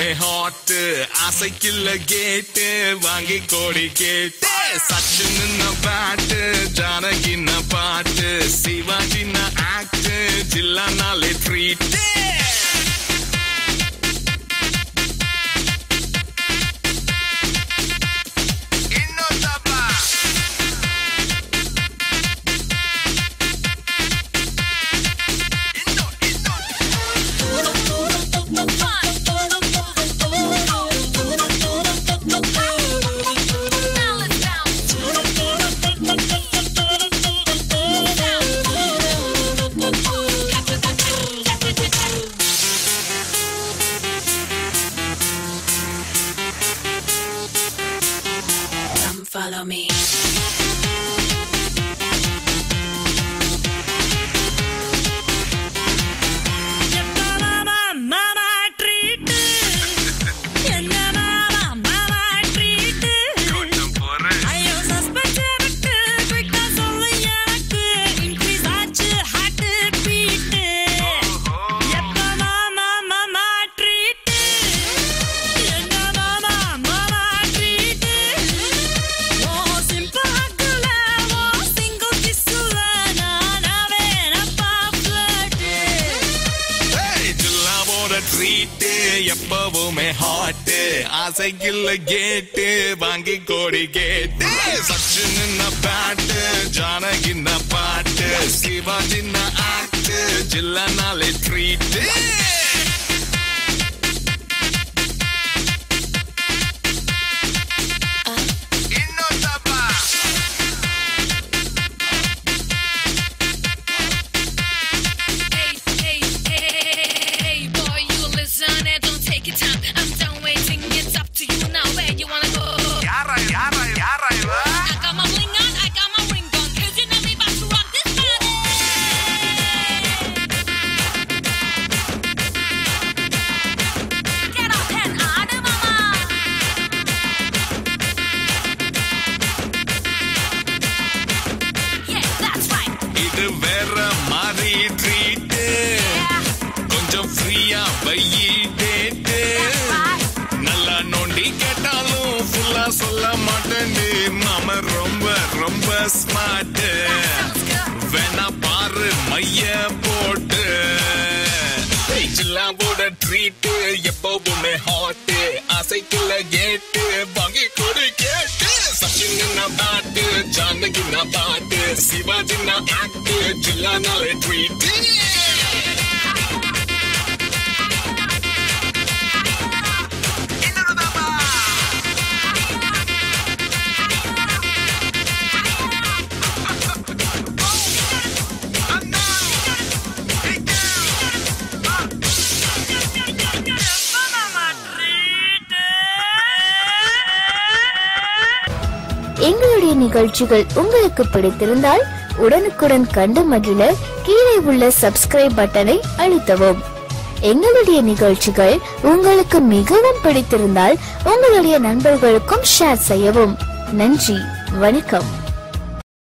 எப்பவுமே ஹாட் அசைக்கில்ல கேட்டு வாங்கி கோடி கேட்டு சச்சின் பேட்டு ஜானகின்ன பாட்டு சிவாஜின ஆக்ட் ஜில்லானாலே treat Come follow me. Treat எப்பவுமே ஹாட் ஆசைக்குள்ள கேட்டு வாங்கி கோடி கேட்டு சச்சின் பேட்டு ஜானகின்ன பாட்டு சிவாஜின்ன ஆக்ட் ஜில்லனாலே treat Hey, hey, hey, hey, boy, you listen and don't take your time. I'm done waiting. It's up to you now. Where you wanna go? I got my bling on, I got my ring on. 'Cause you know me about to rock this body. Get up and out of mama. Yeah, that's right. இது வேற மாதிரி treat கொஞ்சம் ஃப்ரீயா வையி date நல்லா நோண்டி கேட்டாலும் ஃபுல்லா சொல்ல மாட்டேன்னு மாம ரொம்ப ரொம்ப ஸ்மார்ட் வேணா பாரு மைய போட்டு ஜில்லாவோட ட்ரீட்டு எப்பவுமே ஹாட் அசைக்குள்ள கேட்டு வாங்கி கொடு கேட்டு சச்சின் பாட்டு ஜானகி பாட்டு சிவாஜி ஆக்ட் ஜில்லானாலே ட்ரீட்டு எங்களுடைய நிகழ்ச்சிகள் உங்களுக்கு பிடித்திருந்தால் உடனுக்குடன் கண்டு மகிழ கீழே உள்ள சப்ஸ்கிரைப் பட்டனை அழுத்தவும் எங்களுடைய நிகழ்ச்சிகள் உங்களுக்கு மிகவும் பிடித்திருந்தால் உங்களுடைய நண்பர்களுக்கும் ஷேர் செய்யவும் நன்றி வணக்கம்